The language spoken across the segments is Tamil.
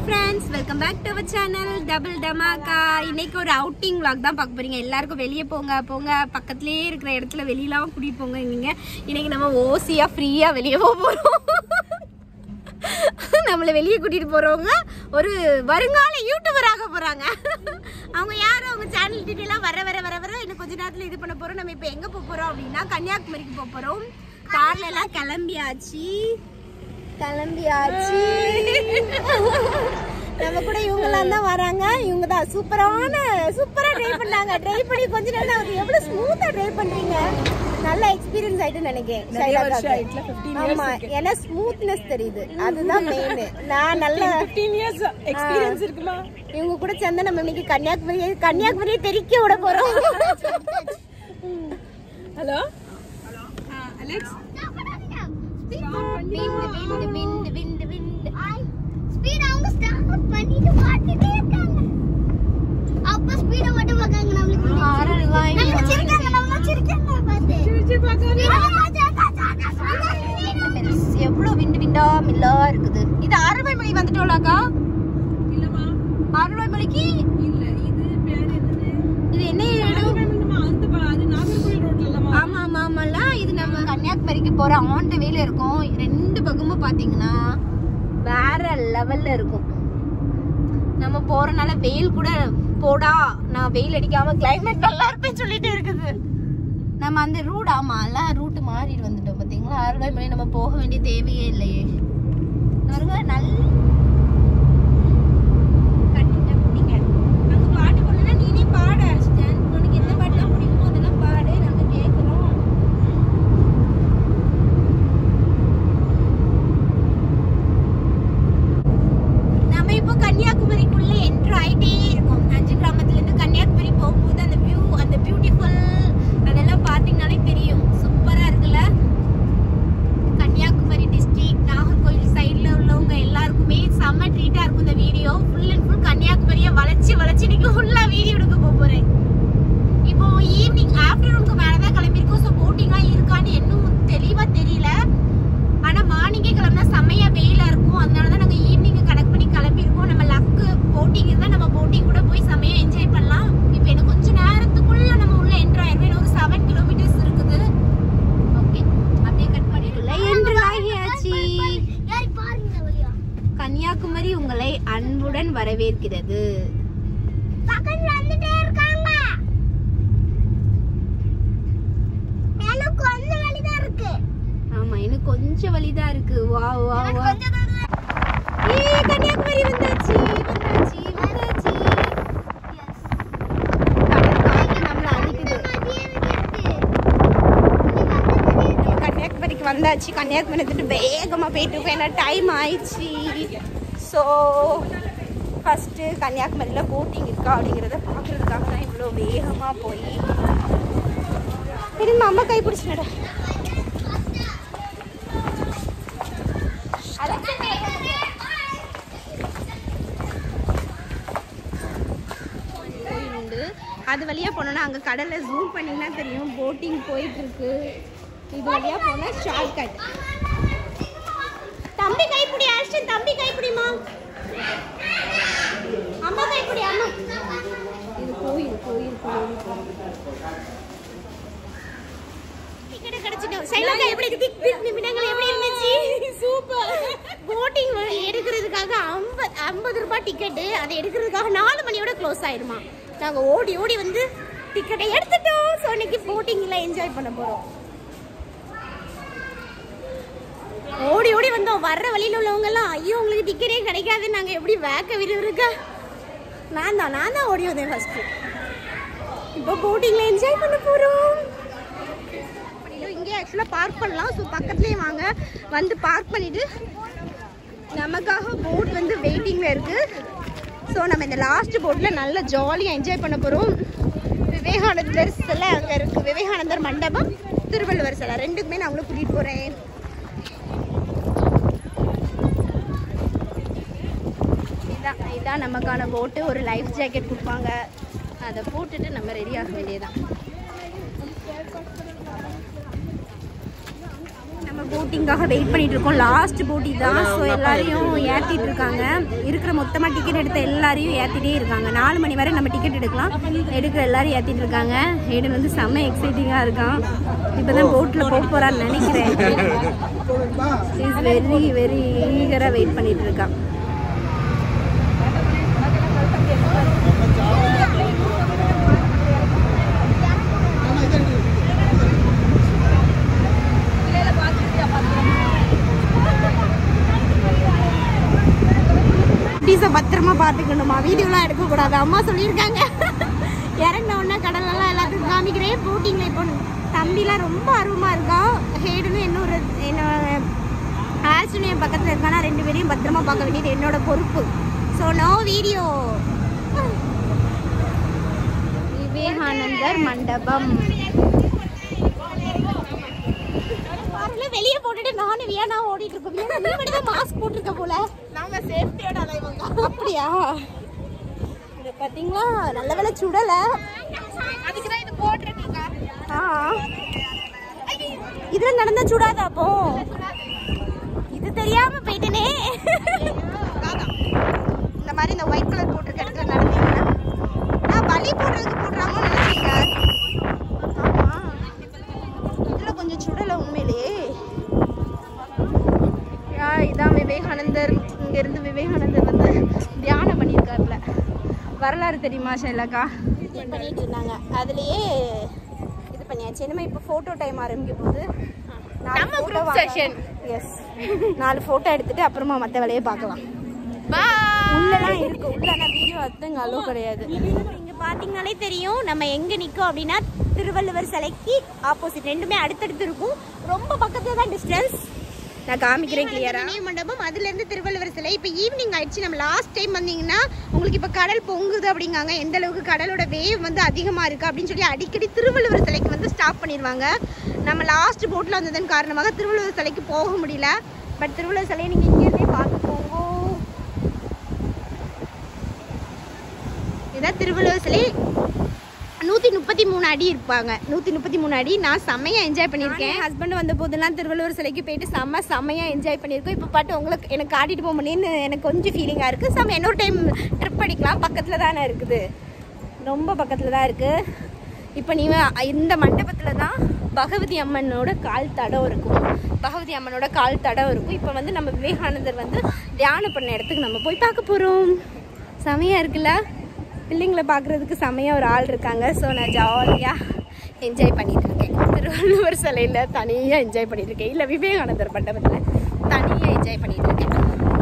Friends welcome back to our channel double டமாக்கா இன்னைக்கு ஒரு அவுட்டிங் vlog தான் பார்க்க போறீங்க எல்லாருக்கும் வெளியே போங்க போங்க பக்கத்துலேயே இருக்கிற இடத்துல வெளியெல்லாம் கூட்டிட்டு போங்க நீங்க இன்னைக்கு நம்ம ஓசியா ஃப்ரீயா வெளியே போக போறோம் நம்மளை வெளியே கூட்டிட்டு போறவங்க ஒரு வருங்கால யூடியூபர் ஆக போறாங்க அவங்க யாரும் அவங்க சேனல் டீட்டெயிலாம் வர வர வர வர இன்னும் கொஞ்ச நேரத்துல இது பண்ண போறோம் நம்ம இப்போ எங்க போக போறோம் அப்படின்னா கன்னியாகுமரிக்கு போக போறோம் கார்ல எல்லாம் கிளம்பியாச்சு கிளம்பியாச்சு நம்ம கூட இவங்கெல்லாம் தான் வராங்க இவங்க தான் சூப்பரான சூப்பரா ட்ரை பண்ணாங்க ட்ரை பண்ணி கொஞ்ச நேரம் ஆகுது எவ்வளவு ஸ்மூத்தா ட்ரை பண்றீங்க நல்ல எக்ஸ்பீரியன்ஸ் ஆயிட்டு நினைக்கிறேன் நிறைய ஷைலா வருஷம் அக்காக்கு. ஆயிட்டுல, 15 years ஆமா இருக்கு. ஏன்னா ஸ்மூத்னஸ் தெரியுது அதுதான் மெயின் நான் நல்ல 15 இயர்ஸ் எக்ஸ்பீரியன்ஸ் இருக்குமா இவங்க கூட சேர்ந்து நம்ம இன்னைக்கு கன்னியாகுமரி கன்னியாகுமரியை தெரிக்க விட போறோம் hello Alex wind wind wind wind wind speed அவங்க ஸ்டார்ட் பண்ணிட்டு பாட்டுட்டே இருக்காங்க அப்ப ஸ்பீட மட்டும் பார்க்காங்க நம்மளுக்கு நம்ம சிரிக்காங்க நம்ம சிரிக்காங்க பார்த்து எவ்வளவு விண்டு விண்டா மில்லா இருக்குது இது அறுவை மொழி வந்துட்டோம்லாக்கா இல்லமா அறுவை மொழிக்கு இல்ல இது பேர் என்னது இது என்ன இடம் நம்ம அந்த ப- அது நாகர்கோவில் ரோட்ல இல்லமா ஆமா ஆமா ஆமால இது நம்ம கன்னியாகுமரிக்கு போற ஆன் த வேல இருக்கும் ரெண்டு பக்கமும் பாத்தீங்கன்னா வேற லெவல்ல இருக்கும் நம்ம போறனால வெயில் கூட போடா நான் வெயில் அடிக்காம கிளைமேட் நல்லா இருப்பேன்னு சொல்லிட்டு இருக்குது நம்ம அந்த ரூட் ஆமா எல்லாம் ரூட் மாறிட்டு வந்துட்டோம் பாத்தீங்களா அறுவை மணி நம்ம போக வேண்டிய தேவையே இல்லையே பாருங்க நல்ல கட்டிட்ட குட்டிங்க அங்க பாட்டு போடணும்னா நீனே பாடு அர்ஷன் உனக்கு எந்த பாட்டுலாம் பிடிக்குமோ அதெல்லாம் பாடு நாங்க கேட்குறோம் நம்ம இப்போ கன்னியாகுமரிக்குள்ள என்ட்ரு ஆயிட்டே இருக்கோம் அஞ்சு கிராமத்துல இருந்து கன்னியாகுமரி போகும்போது அந்த வியூ அந்த பியூட்டிஃபுல் அதெல்லாம் பாத்தீங்கன்னாலே தெரியும் சூப்பரா இருக்குல்ல கன்னியாகுமரி டிஸ்ட்ரிக்ட் நாகர்கோவில் சைடுல உள்ளவங்க எல்லாருக்குமே செம்ம ட்ரீட்டா இருக்கும் இந்த வீடியோ ஃபுல் அண்ட் ஃபுல் கன்னியாகுமரியை வளைச்சு வளைச்சு இன்னைக்கு ஃபுல்லா வீடியோ எடுக்க போக போறேன் இப்போ ஈவினிங் ஆஃப்டர்நூனுக்கு மேல தான் கிளம்பியிருக்கோம் ஸோ போட்டிங்லாம் இருக்கான்னு இன்னும் தெளிவா தெரியல ஆனா மார்னிங்கே கிளம்பினா செம்மையா வெயிலா இருக்கும் அதனால தான் நாங்க ஈவினிங் கனெக்ட் பண்ணி கிளம்பியிருக்கோம் நம்ம லக்கு போட்டிங் இருந்தா நம்ம போட்டிங் கூட போய் செம்மையா என்ஜாய் பண்ணலாம் இப்போ எனக்கு கொஞ்ச நேரத்துக்குள்ள நம்ம உள்ள என்ட்ரு ஆயிருவேன் ஒரு செவன் கிலோமீட்டர்ஸ் இருக்குது ஓகே அப்படியே கட் பண்ணிட்டுல என்ட்ரு ஆகியாச்சு யாரி பாருங்க வழியா கன்னியாகுமரி உங்களை அன்புடன் வரவேற்கிறது பக்கத்துல வந்துட்டே இருக்காங்க எனக்கு கொஞ்சம் வழிதான் இருக்கு ஆமா இன்னும் கொஞ்சம் வழிதான் இருக்கு வா வா எனக்கு வா கொஞ்சம் தான் இருக்கு. ஏய் கன்னியாகுமரி வந்தாச்சு வந்தாச்சு வந்தாச்சு கடல் காத்து நம்மள அடிக்குது மதியம் இருக்கு. நம்ம கன்னியாகுமரிக்கு வந்தாச்சு கன்னியாகுமரி வந்துட்டு வேகமா போயிட்டு இருக்கோம் ஏன்னா டைம் ஆயிடுச்சு ஸோ ஃபர்ஸ்ட் கன்னியாகுமரியில் போட்டிங் இருக்கா அப்படிங்கிறத பார்க்கறதுக்காக தான் இவ்வளோ வேகமாக போய் திரும்ப அம்மா கை பிடிச்சிட உண்டு அது வழியாக போனோன்னா அங்கே கடலில் ஜூம் பண்ணிங்கன்னா தெரியும் போட்டிங் போயிட்டு இருக்கு இது வழியாக போனால் ஷார்ட் கட் தம்பி கைப்பிடி ஆஷன் தம்பி கைப்பிடிமா அம்மா கைப்பிடி அம்மா இது கோயில் கோயில் கோயில் டிக்கெட் கிடைச்சிட்டோம் சைலக்கா எப்படி திக் திக் நிமிடங்கள் எப்படி இருந்துச்சு சூப்பர் போட்டிங் எடுக்கிறதுக்காக ஐம்பது ஐம்பது ரூபாய் டிக்கெட்டு அதை எடுக்கிறதுக்காக நாலு மணியோட க்ளோஸ் ஆயிருமா நாங்கள் ஓடி ஓடி வந்து டிக்கெட்டை எடுத்துட்டோம் ஸோ இன்னைக்கு போட்டிங்கில் என்ஜாய் பண்ண போகிறோம் ஓடி ஓடி வந்தோம் வர்ற வழியில் உள்ளவங்க எல்லாம் ஐயோ உங்களுக்கு டிக்கெட்டே கிடைக்காது நாங்கள் எப்படி வேக்க விறுவிறுக்க நான் தான் நான் தான் ஓடி வந்தேன் ஃபர்ஸ்ட்டு இப்போ போட்டிங்கில் என்ஜாய் பண்ண போகிறோம் இங்கே ஆக்சுவலாக பார்க் பண்ணலாம் ஸோ பக்கத்துலேயே வாங்க வந்து பார்க் பண்ணிட்டு நமக்காக போட் வந்து வெயிட்டிங்கில் இருக்குது ஸோ நம்ம இந்த லாஸ்ட் போட்டில் நல்லா ஜாலியாக என்ஜாய் பண்ண போகிறோம் விவேகானந்தர் சிலை அங்கே இருக்குது விவேகானந்தர் மண்டபம் திருவள்ளுவர் சிலை ரெண்டுக்குமே நான் உங்களை கூட்டிகிட்டு போகிறேன் இதான் இதான் நமக்கான போட்டு ஒரு லைஃப் ஜாக்கெட் கொடுப்பாங்க அதை போட்டுட்டு நம்ம ரெடி ஆக வேண்டியதுதான் நம்ம போட்டிங்காக வெயிட் பண்ணிட்டு இருக்கோம் லாஸ்ட் போட்டி தான் ஸோ எல்லாரையும் ஏற்றிட்டு இருக்காங்க இருக்கிற மொத்தமாக டிக்கெட் எடுத்த எல்லாரையும் ஏற்றிட்டே இருக்காங்க நாலு மணி வரை நம்ம டிக்கெட் எடுக்கலாம் எடுக்கிற எல்லாரும் ஏற்றிட்டு இருக்காங்க ஹேடன் வந்து செம்ம எக்ஸைட்டிங்காக இருக்கான் இப்போ தான் போட்டில் போக போகிறான்னு நினைக்கிறேன் இஸ் வெரி வெரி ஈகராக வெயிட் பண்ணிட்டு இருக்கான் குட்டீஸை பத்திரமா பார்த்துக்கணுமா வீடியோலாம் எடுக்கக்கூடாது அம்மா சொல்லியிருக்காங்க இறங்கின உடனே கடலெல்லாம் எல்லாத்துக்கும் காமிக்கிறேன் போட்டிங்கில் இப்போ தம்பிலாம் ரொம்ப ஆர்வமாக இருக்கான் ஹேடுன்னு இன்னொரு என்னோட ஆஷுன்னு என் பக்கத்தில் இருக்கானா ரெண்டு பேரையும் பத்திரமா பார்க்க வேண்டியது என்னோட பொறுப்பு ஸோ நோ வீடியோ விவேகானந்தர் மண்டபம் பாருங்க வெளியே போட்டுட்டு நானும் வியானா ஓடிட்டு இருக்கோம் வியானா நீ மட்டும் தான் மாஸ்க் போட்டிருக்க போல நாங்க சேஃப்டியோட அலைவங்க அப்படியா இத பாத்தீங்களா நல்ல வேலை சுடல அதுக்கு தான் இது போட்டுருக்கீங்க ஆ இதுல நடந்தா சுடாதா அப்போ இது தெரியாம போயிட்டனே இந்த மாதிரி இந்த ஒயிட் கலர் போட்டிருக்க இடத்துல நடந்தீங்கன்னா நான் பலி போடுறதுக்கு போடுறாங்கன்னு நினைச்சீங்க ஆமா இதுல கொஞ்சம் சுடல உண்மையிலேயே யா, இதான் விவேகானந்தர் இங்க இருந்து விவேகானந்தர் வந்து தியானம் பண்ணியிருக்காருல வரலாறு தெரியுமா ஷைலாக்கா பண்ணிட்டு இருந்தாங்க அதுலயே இது பண்ணியாச்சு இனிமே இப்போ ஃபோட்டோ டைம் ஆரம்பிக்க போகுது நம்ம குரூப் செஷன் எஸ் நாலு ஃபோட்டோ எடுத்துட்டு அப்புறமா மற்ற வேலையை பார்க்கலாம் உள்ளலாம் இருக்கு உள்ள வீடியோ அத்தங்க அளவு கிடையாது இங்க பாத்தீங்கனாலே தெரியும் நம்ம எங்க நிக்கோம் அப்படின்னா திருவள்ளுவர் சிலைக்கு ஆப்போசிட் ரெண்டுமே அடுத்தடுத்து இருக்கும் ரொம்ப பக்கத்துல தான் டிஸ்டன்ஸ் நான் காமிக்கிறேன் கிளியரா நினைவு மண்டபம் அதுல இருந்து திருவள்ளுவர் சிலை இப்போ ஈவினிங் ஆயிடுச்சு நம்ம லாஸ்ட் டைம் வந்தீங்கன்னா உங்களுக்கு இப்போ கடல் பொங்குது அப்படிங்காங்க எந்த அளவுக்கு கடலோட வேவ் வந்து அதிகமா இருக்கு அப்படின்னு சொல்லி அடிக்கடி திருவள்ளுவர் சிலைக்கு வந்து ஸ்டாப் பண்ணிடுவாங்க நம்ம லாஸ்ட் போட்ல வந்ததன் காரணமாக திருவள்ளுவர் சிலைக்கு போக முடியல பட் திருவள்ளுவர் சிலையை நீங்க இங்க இருந்தே பார்த்து போங்க இதான் திருவள்ளுவர் சிலை நூற்றி முப்பத்தி மூணு அடி இருப்பாங்க நூற்றி முப்பத்தி மூணு அடி நான் செம்மையாக என்ஜாய் பண்ணியிருக்கேன் ஹஸ்பண்ட் வந்த போதெல்லாம் திருவள்ளுவர் சிலைக்கு போயிட்டு செம்ம செம்மையாக என்ஜாய் பண்ணியிருக்கோம் இப்போ பாட்டு உங்களுக்கு எனக்கு காட்டிட்டு போக முடியும்னு எனக்கு கொஞ்சம் ஃபீலிங்காக இருக்குது செம்ம இன்னொரு டைம் ட்ரிப் அடிக்கலாம் பக்கத்தில் தானே இருக்குது ரொம்ப பக்கத்தில் தான் இருக்குது இப்போ நீ இந்த மண்டபத்தில் தான் பகவதி அம்மனோட கால் தடம் இருக்கும் பகவதி அம்மனோட கால் தடம் இருக்கும் இப்போ வந்து நம்ம விவேகானந்தர் வந்து தியானம் பண்ண இடத்துக்கு நம்ம போய் பார்க்க போகிறோம் செமையாக இருக்குல்ல பிள்ளைங்களை பார்க்குறதுக்கு செமையாக ஒரு ஆள் இருக்காங்க ஸோ நான் ஜாலியாக என்ஜாய் பண்ணிட்டு இருக்கேன் திருவள்ளுவர் சிலையில் தனியாக என்ஜாய் பண்ணிட்டு இருக்கேன் இல்லை விவேகானந்தர் மண்டபத்தில் தனியாக என்ஜாய் பண்ணிட்டு இருக்கேன்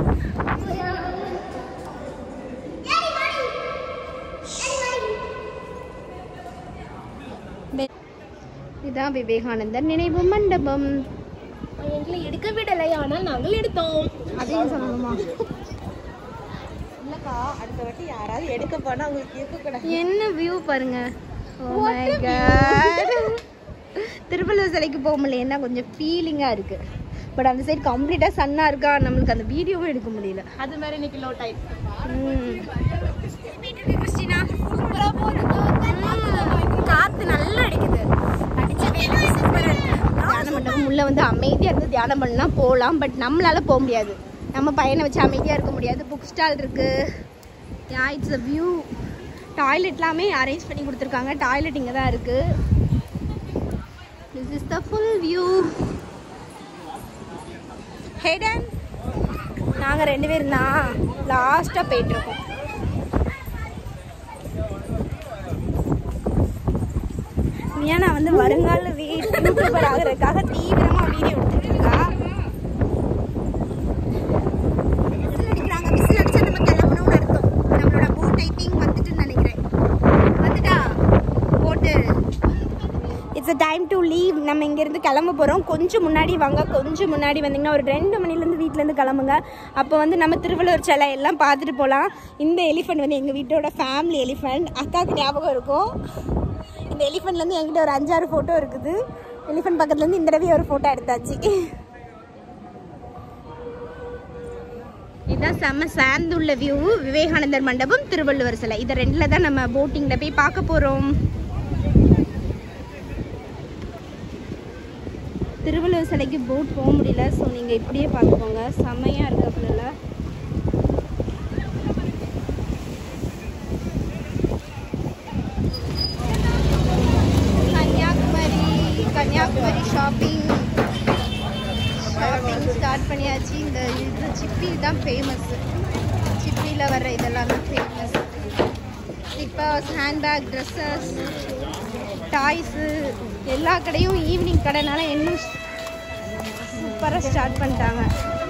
இதான் விவேகானந்தர் நினைவு மண்டபம் எங்களை எடுக்க விடலை ஆனால் நாங்கள் எடுத்தோம் அதையும் சொல்லணுமா இல்லக்கா அடுத்த வாட்டி யாராவது எடுக்க போனா உங்களுக்கு இருக்கக்கூடாது என்ன வியூ பாருங்க Oh my God. திருவள்ளுவர் சிலைக்கு போக முடியலன்னா கொஞ்சம் ஃபீலிங்காக இருக்கு பட் அந்த சைடு கம்ப்ளீட்டாக சன்னாக இருக்கா நம்மளுக்கு அந்த வீடியோவும் எடுக்க முடியல அது மாதிரி இன்னைக்கு லோ டைம் காத்து நல்லா அடிக்குது தியானம் மண்டபம் உள்ள வந்து அமைதியா இருந்து தியானம் பண்ணலாம் போகலாம் பட் நம்மளால போக முடியாது நம்ம பையனை வச்சு அமைதியா இருக்க முடியாது புக் ஸ்டால் இருக்கு யா இட்ஸ் அ வியூ டாய்லெட்லாமே அரேஞ்ச் பண்ணி கொடுத்துருக்காங்க டாய்லெட் இங்கே தான் இருக்கு this is the full view ஹேடன் நாங்கள் ரெண்டு பேரும் தான் லாஸ்ட்டாக போயிட்டுருக்கோம் ஏன்னா வந்து வருங்கால யூடியூபர் ஆகுறதுக்காக தீவிரமா வீடியோ எடுத்துட்டு இருக்கா விசில் அடிக்கிறாங்க விசில் அடிச்சா நம்ம கிளம்பணும்னு அர்த்தம் நம்மளோட போட் டைப்பிங் வந்துட்டுன்னு நினைக்கிறேன் வந்துட்டா போட்டு it's a time to leave நம்ம இங்கேருந்து கிளம்ப போகிறோம் கொஞ்சம் முன்னாடி வாங்க கொஞ்சம் முன்னாடி வந்தீங்கன்னா ஒரு ரெண்டு மணிலேருந்து வீட்டிலேருந்து கிளம்புங்க அப்போ வந்து நம்ம திருவள்ளுவர் சிலை எல்லாம் பார்த்துட்டு போகலாம் இந்த எலிஃபண்ட் வந்து எங்கள் வீட்டோட ஃபேமிலி எலிஃபண்ட் அக்காவுக்கு ஞாபகம் இருக்கும் இந்த எலிஃபண்ட்லேருந்து என்கிட்ட ஒரு அஞ்சாறு ஃபோட்டோ இருக்குது எலிஃபண்ட் பக்கத்துலேருந்து இந்த தடவை ஒரு ஃபோட்டோ எடுத்தாச்சு இதுதான் செம்ம சார்ந்துள்ள வியூ விவேகானந்தர் மண்டபம் திருவள்ளுவர் சிலை இதை ரெண்டில் தான் நம்ம போட்டிங்கில் போய் பார்க்க போகிறோம் திருவள்ளுவர் சிலைக்கு போட் போக முடியல ஸோ நீங்கள் இப்படியே பார்த்துக்கோங்க செம்மையாக இருக்கு அப்படில Kanyakumari Kanyakumari shopping shopping start பண்ணியாச்சு இந்த இது சிப்பி தான் ஃபேமஸ் சிப்பியில் வர்ற இதெல்லாம் தான் famous slippers handbag dresses toys எல்லா கடையும் ஈவினிங் கடைனால இன்னும் சூப்பராக ஸ்டார்ட் பண்ணிட்டாங்க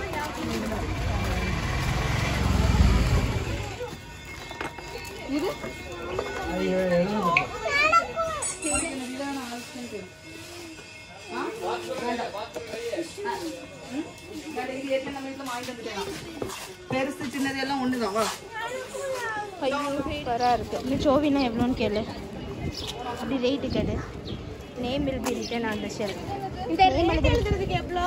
பெருசு சின்னது எல்லாம் ஒண்ணுதான் வா சூப்பராக இருக்குது இந்த சோவினா எவ்வளோன்னு கேளு அப்படி ரேட்டு கேளு name will be written on the shell இந்த ரேட் எழுதுறதுக்கு எவ்வளோ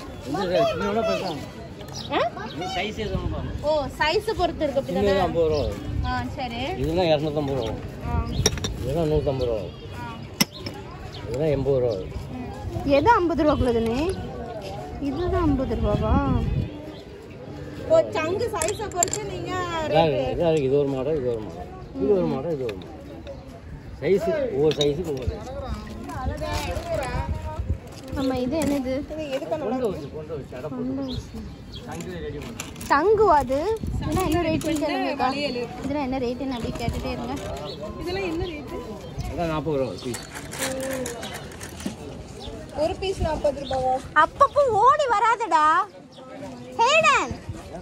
ஆ? சைஸ் எதுவும் பாருங்க. ஓ சைஸை பொறுத்து இருக்கு அப்படி சின்னது ஐம்பது ரூபா வரும். ஆ சரி இதெல்லாம் இரநூத்தம்பது ரூபா வரும். ஆ இதெல்லாம் நூற்றம்பது ரூபா வரும். இதெல்லாம் எண்பது ரூபா வரும். எது ஐம்பது ரூபாக்குள்ளதுன்னு இதுதான் ஐம்பது ரூபாவா ஓ சங்கு சைஸை பொறுத்து நீங்க இதான் இருக்கு. இதான் இருக்கு. இது ஒரு மாடல் இது ஒரு மாடல் இது ஒரு மாடல் இது ஒரு மாடல் சைஸு ஒவ்வொரு சைஸுக்கு ஒவ்வொரு ஆமா இது என்னது கொண்டு வச்சு கொண்டு வச்சு அடை போட்டு சங்கு ரெடி பண்ணி தங்கு அது இதெல்லாம் என்ன ரேட்டுன்னு கேளுங்கக்கா இதெல்லாம் என்ன ரேட்டுன்னு அப்படியே கேட்டுட்டே இருங்க இதெல்லாம் என்ன ரேட்டு அதான் நாற்பது ரூபா பீஸ் ஒரு பீஸ் நாற்பது ரூபாவா அப்பப்போ ஓடி வராதடா ஹேடன்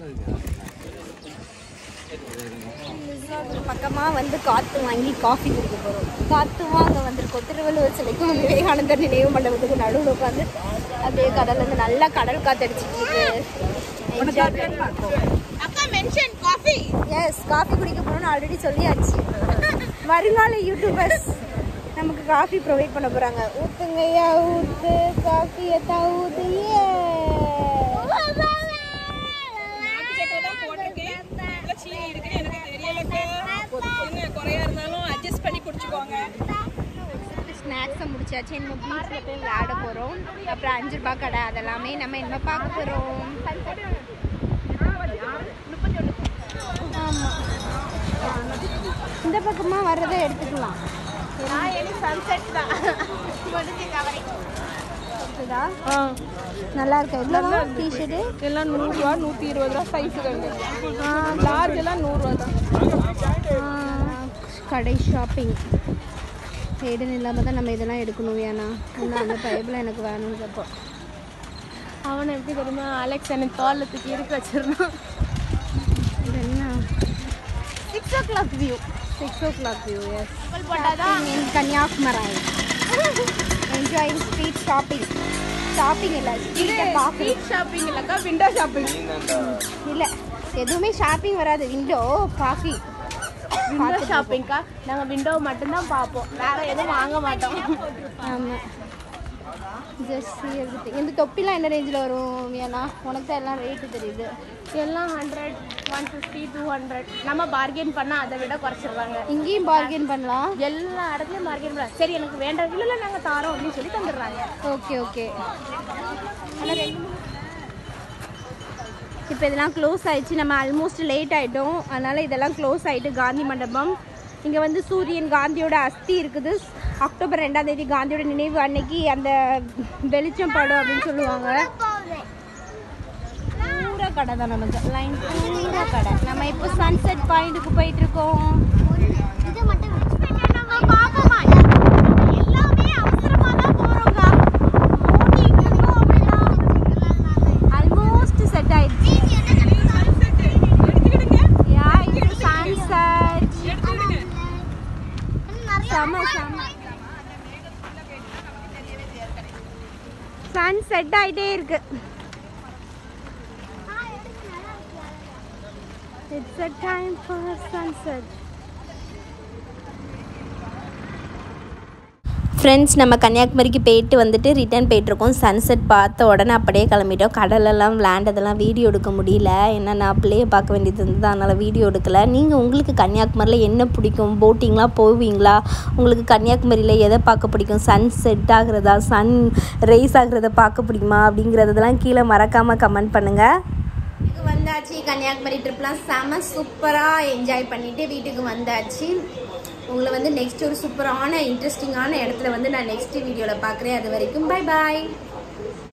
பக்கமா வந்து காத்து வாங்கி காஃபி குடிக்க போறோம் காத்து வாங்க வந்திருக்கோம் திருவள்ளுவர் சிலைக்கும் விவேகானந்தர் நினைவு மண்டபத்துக்கு நடுவில் உட்காந்து அப்படியே கடல்ல இருந்து நல்லா கடல் காத்து அடிச்சிட்டு இருக்கு அக்கா மென்ஷன் காஃபி எஸ் காஃபி குடிக்க போறோம்னு ஆல்ரெடி சொல்லியாச்சு வருங்கால யூடியூபர்ஸ் நமக்கு காஃபி ப்ரொவைட் பண்ண போறாங்க ஊத்துங்கய்யா ஊத்து காஃபியை தான் ஊத்து ஏ போட்டிருக்கேன் இவ்வளோ சீனி இருக்குன்னு எனக்கு தெரியலக்கா என்ன குறையா இருந்தாலும் அட்ஜஸ்ட் பண்ணி குடிச்சுக்கோங்க ஸ்நாக்ஸை முடிச்சாச்சு நம்ம பீச்சில் போய் விளையாட போகிறோம் அப்புறம் அஞ்சு ரூபாய் கடை அதெல்லாமே நம்ம என்ன பார்க்க போகிறோம் ஆமாம் இந்த பக்கமாக வர்றதை எடுத்துக்கலாம் சன்செட் தான் முடிஞ்சு கவரை இருக்குதா நல்லா இருக்கா எவ்வளோ டிஷர்ட்டு எல்லாம் நூறுரூவா நூற்றி இருபது ரூபா சைஸுங்க லார்ஜ் எல்லாம் நூறுரூவா தான் கடை ஷாப்பிங் ஹேடன் இல்லாமல் தான் நம்ம இதெல்லாம் எடுக்கணும் வேணா இன்னும் அந்த பைபிள் எனக்கு வேணுன்றப்போ அவனை எப்படி தெரியுமா அலெக்ஸ் எனக்கு தோல்ல தூக்கி இருக்க வச்சிருந்தான் இது என்ன six o'clock view six o'clock view yes in Kanyakumari enjoying street shopping shopping இல்லை ஸ்ட்ரீட்டை பார்க்குறோம் ஷாப்பிங் இல்லைக்கா விண்டோ ஷாப்பிங் இல்லை எதுவுமே ஷாப்பிங் வராது விண்டோ காஃபி விண்டோ ஷாப்பிங்க்கா நாங்கள் விண்டோ மட்டும்தான் பார்ப்போம் வேற எதுவும் வாங்க மாட்டோம் ஆமாம் ஜஸ்ட் everything இந்த தொப்பிலாம் என்ன ரேஞ்சில் வரும் ஏன்னா உனக்கு தான் எல்லாம் ரேட்டு தெரியுது எல்லாம் hundred one fifty two hundred நம்ம பார்கெயின் பண்ணால் அதை விட குறைச்சிருவாங்க இங்கேயும் பார்கெயின் பண்ணலாம் எல்லா இடத்துலையும் பார்கெயின் பண்ணலாம் சரி எனக்கு வேண்டாம் இல்லை இல்லை நாங்கள் தாரோம் அப்படின்னு சொல்லி தந்துடுறாங்க ஓகே ஓகே இப்போ இதெல்லாம் க்ளோஸ் ஆயிடுச்சு நம்ம ஆல்மோஸ்ட் லேட் ஆகிட்டோம் அதனால் இதெல்லாம் க்ளோஸ் ஆகிட்டு காந்தி மண்டபம் இங்கே வந்து சூரியன் காந்தியோட அஸ்தி இருக்குது அக்டோபர் ரெண்டாம் தேதி காந்தியோட நினைவு அன்னைக்கு அந்த வெளிச்சம் படம் அப்படின்னு சொல்லுவாங்க பூரா கடை தான் நமக்கு லைன் பூரா கடை நம்ம இப்போ சன்செட் பாயிண்ட்டுக்கு போயிட்டு இருக்கோம் இது மட்டும் நம்ம பார்ப்போமா எல்லாமே அவசரமா தான் போறோங்க ஓட்டிட்டு இருக்கோம் அப்படிதான் ஆல்மோஸ்ட் செட் ஆயிடுச்சு யா இது சன்செட் செம செம சன் செட் ஆயிட்டே இருக்கு it's a time for sunset friends நம்ம கன்னியாகுமரிக்கு போயிட்டு வந்துட்டு ரிட்டர்ன் போயிட்டுருக்கோம் சன்செட் பார்த்த உடனே அப்படியே கிளம்பிட்டோம் கடலெல்லாம் விளையாண்டதெல்லாம் வீடியோ எடுக்க முடியல ஏன்னா நான் பிள்ளைய பார்க்க வேண்டியது இருந்தது அதனால் வீடியோ எடுக்கலை நீங்கள் உங்களுக்கு கன்னியாகுமரியில் என்ன பிடிக்கும் போட்டிங்லாம் போவீங்களா உங்களுக்கு கன்னியாகுமரியில் எதை பார்க்க பிடிக்கும் சன் செட் ஆகுறதா சன் ரைஸ் ஆகுறத பார்க்க பிடிக்குமா அப்படிங்கிறதெல்லாம் கீழே மறக்காமல் கமெண்ட் பண்ணுங்கள் வீட்டுக்கு வந்தாச்சு கன்னியாகுமரி ட்ரிப்லாம் செம சூப்பராக என்ஜாய் பண்ணிட்டு வீட்டுக்கு வந்தாச்சு உங்களை வந்து நெக்ஸ்ட் ஒரு சூப்பரான இன்ட்ரெஸ்டிங்கான இடத்துல வந்து நான் நெக்ஸ்ட் வீடியோவில் பார்க்குறேன் அது வரைக்கும் பை பாய்